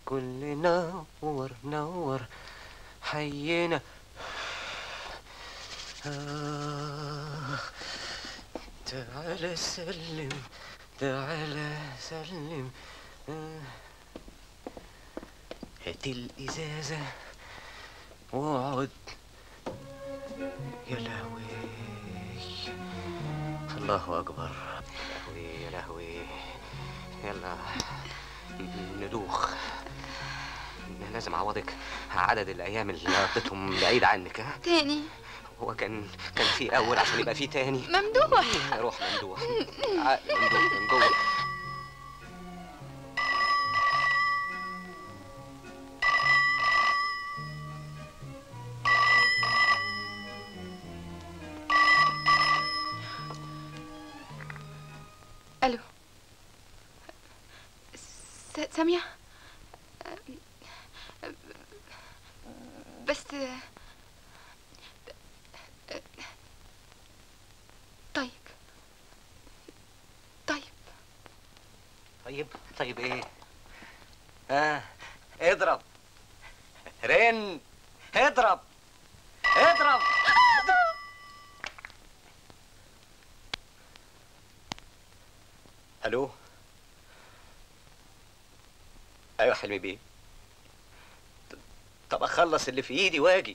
كل نور نور حينا آه تعال سلم تعال سلم آه هات الإزازة واقعد يا لهوي الله أكبر يا لهوي يا لهوي يلا ندوخ لازم أعوضك عدد الأيام اللي قضيتهم بعيد عنك ها تاني هو كان كان في أول عشان يبقى في تاني ممدوح روح ممدوح عقل ممدوح من جوه الو س- سامية بس طيب طيب طيب طيب ايه ها اضرب رن اضرب اضرب الو ايوه حلمي بيه ط- طب اخلص اللي في ايدي واجي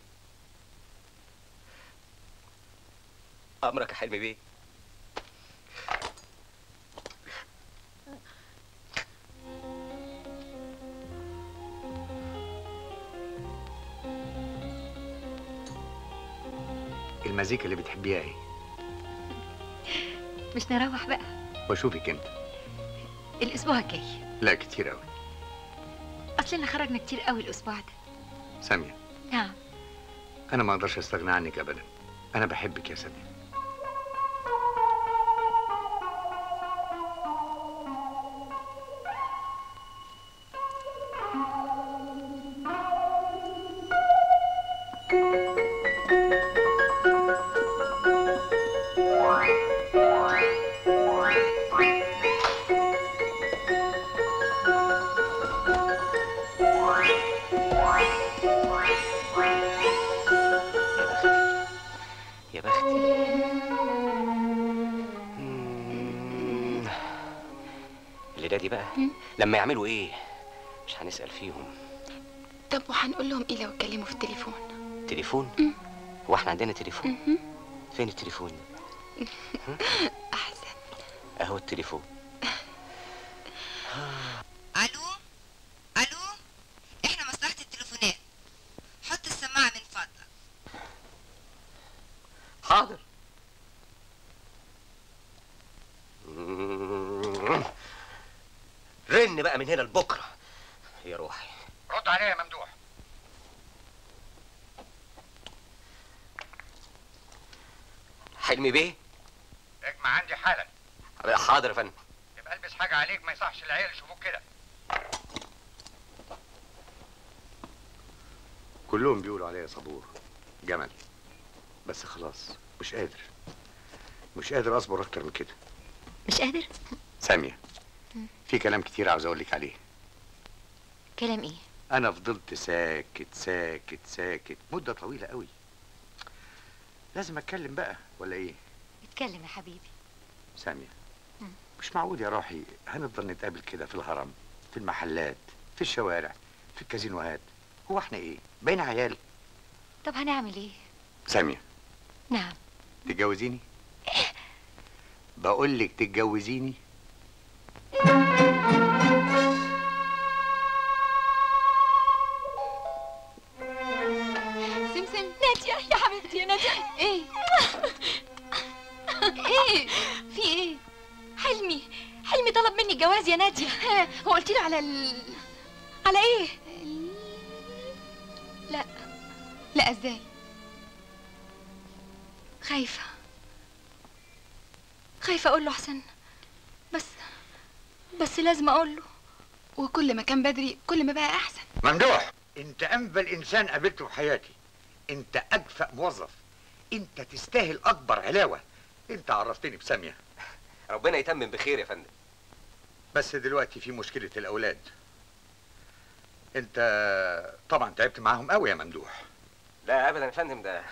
امرك يا حلمي بيه المزيكا اللي بتحبيها ايه مش نروح بقى واشوفك امتى الاسبوع الجاي لا كتير قوي اصلنا خرجنا كتير قوي الاسبوع ده ساميه نعم انا ما اقدرش استغنى عنك ابدا انا بحبك يا ساميه يا بختي مم. الليلة دي بقى لما يعملوا ايه مش هنسأل فيهم طب وهنقول لهم ايه لو اتكلموا في التليفون تليفون هو احنا عندنا تليفون مهم. فين التليفون احسن اهو التليفون الو الو احنا مصلحة التليفونات حط السماعة من فضلك حاضر مم. رن بقى من هنا لبكره يا روحي رد عليا يا ممدوح حلمي بيه اجمع عندي حالا حاضر يا فندم يبقى البس حاجه عليك ما يصحش العيال يشوفوك كده كلهم بيقولوا عليا صبور جمل بس خلاص مش قادر مش قادر اصبر اكتر من كده مش قادر ساميه في كلام كتير عاوز اقول لك عليه كلام ايه انا فضلت ساكت ساكت ساكت مده طويله قوي لازم اتكلم بقى ولا ايه اتكلم يا حبيبي ساميه مش معقول يا روحي هنفضل نتقابل كده في الهرم في المحلات في الشوارع في الكازينوهات هو احنا ايه بين عيال طب هنعمل ايه ساميه نعم تتجوزيني بقول لك تتجوزيني سمسم نادية يا حبيبتي يا نادية ايه ايه في ايه حلمي حلمي طلب مني الجواز يا نادية هو قلت له على ال... على ايه لا لا ازاي خايفة خايفة اقول له احسن بس بس لازم اقول له وكل ما كان بدري كل ما بقى احسن ممدوح انت انبل انسان قابلته في حياتي انت اكفأ موظف انت تستاهل اكبر علاوه انت عرفتني بساميه ربنا يتمم بخير يا فندم بس دلوقتي في مشكله الاولاد انت طبعا تعبت معاهم قوي يا ممدوح لا ابدا يا فندم ده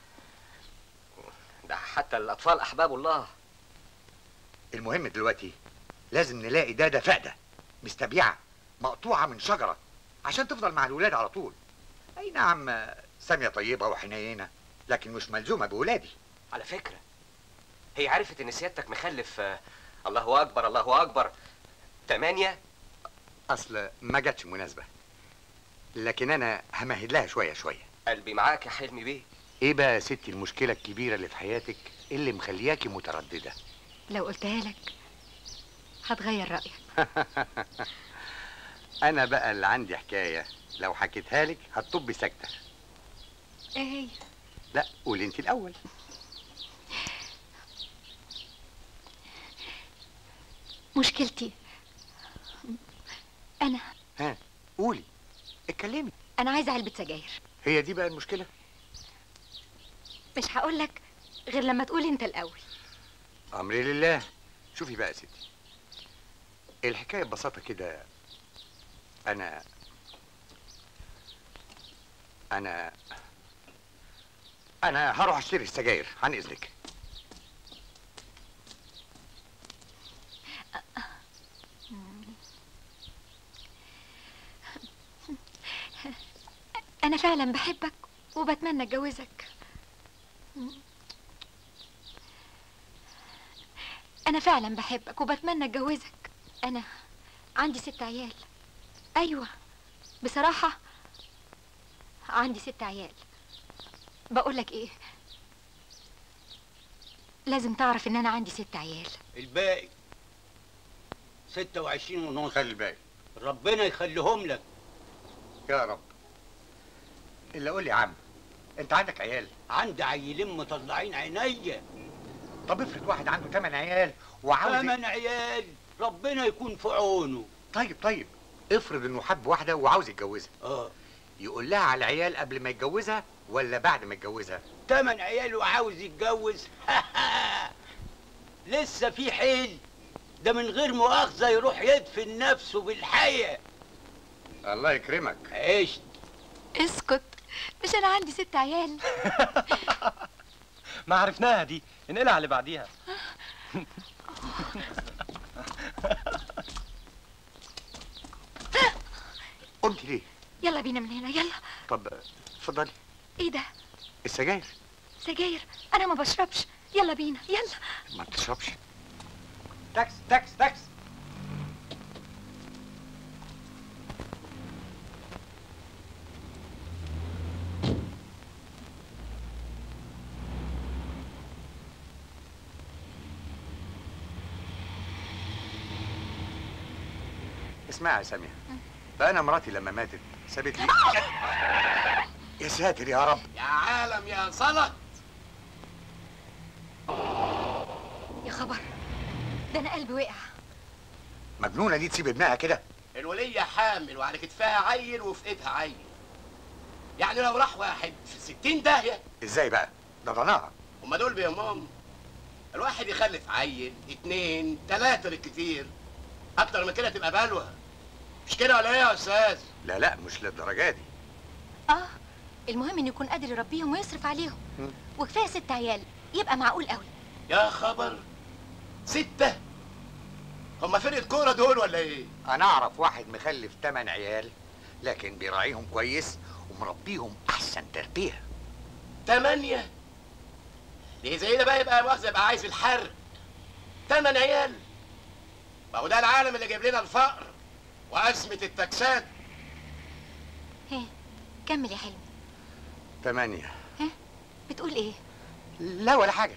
ده حتى الاطفال احباب الله المهم دلوقتي لازم نلاقي داده فاقده مستبيعه مقطوعه من شجره عشان تفضل مع الولاد على طول اي نعم ساميه طيبه وحنينه لكن مش ملزومه بولادي على فكره هي عرفت ان سيادتك مخلف آه، الله اكبر الله اكبر تمانية اصل ما جاتش مناسبه لكن انا همهد لها شويه شويه قلبي معاك يا حلمي بيه ايه بقى يا ستي المشكله الكبيره اللي في حياتك اللي مخلياكي متردده لو قلتها لك هتغير رأيك انا بقى اللي عندي حكايه لو حكيتها لك هتطبي ساكته ايه هي لا قولي انت الاول مشكلتي انا ها قولي اتكلمي انا عايزه علبه سجاير هي دي بقى المشكله مش هقول لك غير لما تقول انت الاول امري لله شوفي بقى يا ستي الحكايه ببساطه كده انا انا انا هروح اشتري السجاير عن اذنك انا فعلا بحبك وبتمنى اتجوزك انا فعلا بحبك وبتمنى اتجوزك انا عندي ست عيال ايوه بصراحه عندي ست عيال بقولك ايه لازم تعرف ان انا عندي ست عيال الباقي 26 ونص خلي بالك ربنا يخليهم لك يا رب الا قول لي يا عم انت عندك عيال عندي عيلين مطلعين عينيا طب افرض واحد عنده ثمان عيال وعاوز ثمان عيال ربنا يكون في عونه طيب طيب افرض انه حب واحده وعاوز يتجوزها اه يقول لها على العيال قبل ما يتجوزها ولا بعد ما يتجوزها ثمان عيال وعاوز يتجوز لسه في حيل ده من غير مؤاخذة يروح يدفن نفسه بالحياة الله يكرمك عشت اسكت مش انا عندي ست عيال ما عرفناها دي انقلها على اللي بعديها قمت ليه يلا بينا من هنا يلا طب اتفضلي ايه ده السجاير سجاير انا ما بشربش يلا بينا يلا ما بتشربش تاكس تاكس تاكس اسمعي يا ساميه بقى انا مراتي لما ماتت سابت لي يا ساتر يا رب يا عالم يا صلت يا خبر ده انا قلبي وقع مجنونه دي تسيب ابنها كده الولية حامل وعلى كتفها عيل وفي ايدها عيل يعني لو راح واحد في ستين داهية ازاي بقى ده ضناها هما دول بيهمهم الواحد يخلف عيل اتنين تلاتة بالكتير أكتر من كده تبقى بلوى مش كده ولا ايه يا أستاذ؟ لا لا مش للدرجه دي اه المهم انه يكون قادر يربيهم ويصرف عليهم مم. وكفايه ست عيال يبقى معقول قوي يا خبر ستة هما فرقة كورة دول ولا ايه؟ انا اعرف واحد مخلف ثمان عيال لكن بيراعيهم كويس ومربيهم احسن تربيه تمانية دي زي ده بقى يبقى مؤاخذة يبقى عايز الحرب تمن عيال ما هو ده العالم اللي جايب لنا الفقر وأزمة التكسات هي كمل يا حلمي ثمانية بتقول ايه لا ولا حاجة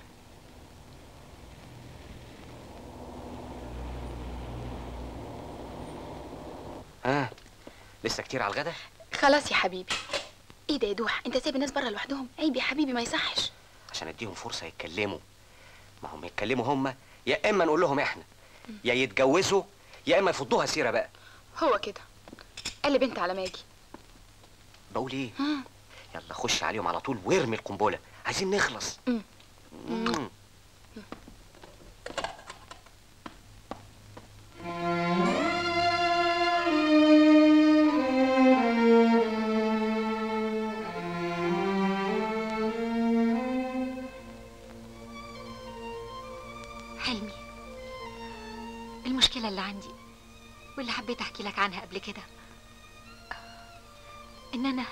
ها لسه كتير على الغدا خلاص يا حبيبي ايه ده يا دوح انت سايب الناس بره لوحدهم عيب يا حبيبي ما يصحش عشان اديهم فرصه يتكلموا ما هم يتكلموا هم يا اما نقول لهم احنا يا يتجوزوا يا اما يفضوها سيره بقى هو كده قلب انت على ماجي بقول ايه مم. يلا خش عليهم على طول وارمي القنبله عايزين نخلص مم. مم. حبيت احكي لك عنها قبل كده ان انا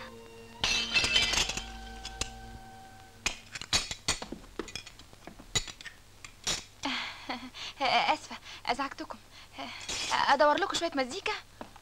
اسفه ازعجتكم ادور لكم شويه مزيكا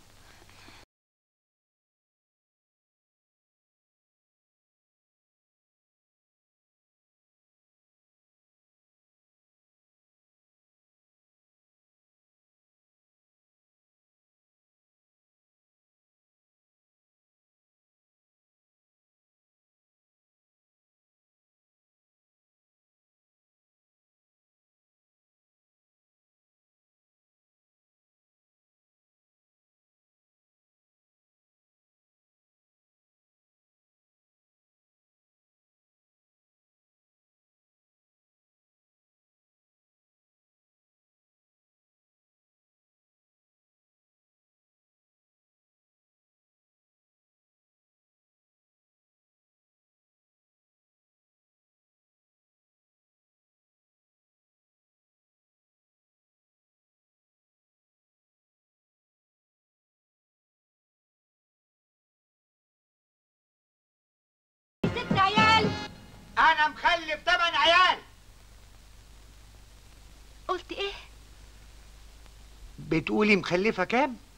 ست عيال انا مخلف تمن عيال قلت ايه بتقولي مخلفه كام